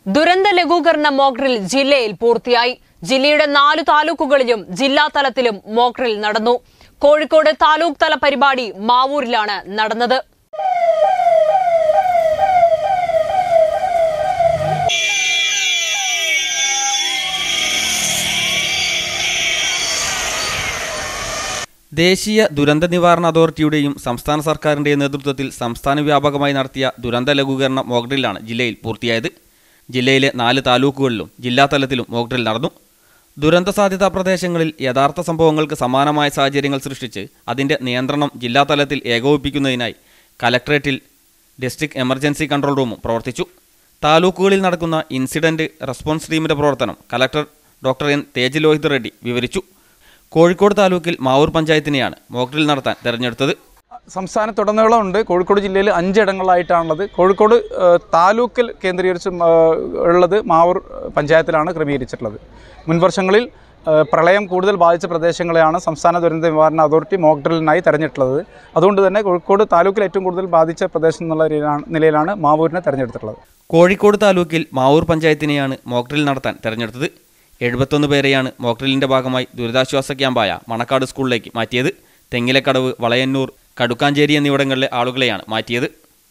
ദുരന്ത ലഘൂകരണ മോക്ഡ്രിൽ ജില്ലയിൽ പൂർത്തിയായി ജില്ലയുടെ നാലു താലൂക്കുകളിലും ജില്ലാ തലത്തിലും മോക്ഡ്രിൽ നടന്നു കോഴിക്കോട് താലൂക്ക് തല പരിപാടി മാവൂരിലാണ് നടന്നത് ദേശീയ ദുരന്ത നിവാരണ അതോറിറ്റിയുടെയും സംസ്ഥാന സർക്കാരിൻ്റെയും നേതൃത്വത്തിൽ സംസ്ഥാന വ്യാപകമായി നടത്തിയ ദുരന്ത ലഘൂകരണ മോക്ഡ്രില്ലാണ് ജില്ലയിൽ പൂർത്തിയായത് ജില്ലയിലെ നാല് താലൂക്കുകളിലും ജില്ലാ തലത്തിലും മോക്ഡ്രിൽ നടന്നു ദുരന്ത സാധ്യതാ പ്രദേശങ്ങളിൽ യഥാർത്ഥ സംഭവങ്ങൾക്ക് സമാനമായ സാഹചര്യങ്ങൾ സൃഷ്ടിച്ച് അതിൻ്റെ നിയന്ത്രണം ജില്ലാ തലത്തിൽ ഏകോപിപ്പിക്കുന്നതിനായി കലക്ട്രേറ്റിൽ ഡിസ്ട്രിക്ട് എമർജൻസി കൺട്രോൾ റൂമും പ്രവർത്തിച്ചു താലൂക്കുകളിൽ നടക്കുന്ന ഇൻസിഡന്റ് റെസ്പോൺസ് ടീമിന്റെ പ്രവർത്തനം collector doctor N Tej Lohith Reddy വിവരിച്ചു കോഴിക്കോട് താലൂക്കിൽ മാവൂർ പഞ്ചായത്തിനെയാണ് മോക്ഡ്രിൽ നടത്താൻ തെരഞ്ഞെടുത്തത് സംസ്ഥാനത്തുടനീളം ഉണ്ട് കോഴിക്കോട് ജില്ലയിൽ അഞ്ചിടങ്ങളിലായിട്ടാണുള്ളത് കോഴിക്കോട് ഏഹ്, താലൂക്കിൽ കേന്ദ്രീകരിച്ച് മ- ഉള്ളത് മാവൂർ പഞ്ചായത്തിലാണ് ക്രമീകരിച്ചിട്ടുള്ളത് മുൻവർഷങ്ങളിൽ ഏഹ്, പ്രളയം കൂടുതൽ ബാധിച്ച പ്രദേശങ്ങളെയാണ് സംസ്ഥാന ദുരന്ത നിവാരണ അതോറിറ്റി മോക്ഡ്രിലിനായി തെരഞ്ഞെടുത്തുള്ളത് അതുകൊണ്ട് തന്നെ കോഴിക്കോട് താലൂക്കിൽ ഏറ്റവും കൂടുതൽ ബാധിച്ച പ്രദേശം എന്നുള്ള രീതിയിലാണ് നിലയിലാണ് മാവൂരിനെ തെരഞ്ഞെടുത്തിട്ടുള്ളത് കോഴിക്കോട് താലൂക്കിൽ മാവൂർ പഞ്ചായത്തിനെയാണ് മോക്ഡ്രിൽ നടത്താൻ തെരഞ്ഞെടുത്തത് എഴുപത്തൊന്ന് പേരെയാണ് മോക്ഡ്രിലിന്റെ ഭാഗമായി ദുരിതാശ്വാസ ക്യാമ്പായ മണക്കാട് സ്കൂളിലേക്ക് മാറ്റിയത് തെങ്ങിലക്കടവ് വളയന്നൂർ കടുക്കാഞ്ചേരി എന്നിവിടങ്ങളിലെ ആളുകളെയാണ് മാറ്റിയത്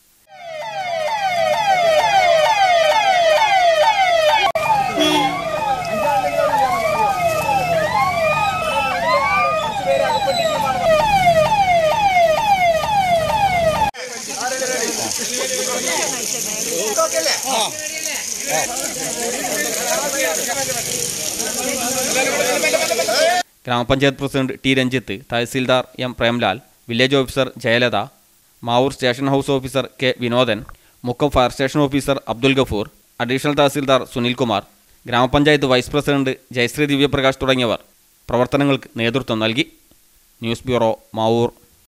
ഗ്രാമപഞ്ചായത്ത് president T Ranjith tahsildar M Premlal village officer Jayalatha Mavoor station house officer K Vinodan Mukkam fire station officer Abdul Gafoor additional tahsildar Sunilkumar ഗ്രാമപഞ്ചായത്ത് വൈസ് പ്രസിഡന്റ് ജയശ്രീ ദിവ്യപ്രകാശ് തുടങ്ങിയവർ പ്രവർത്തനങ്ങൾക്ക് നേതൃത്വം നൽകി ന്യൂസ് ബ്യൂറോ മാവൂർ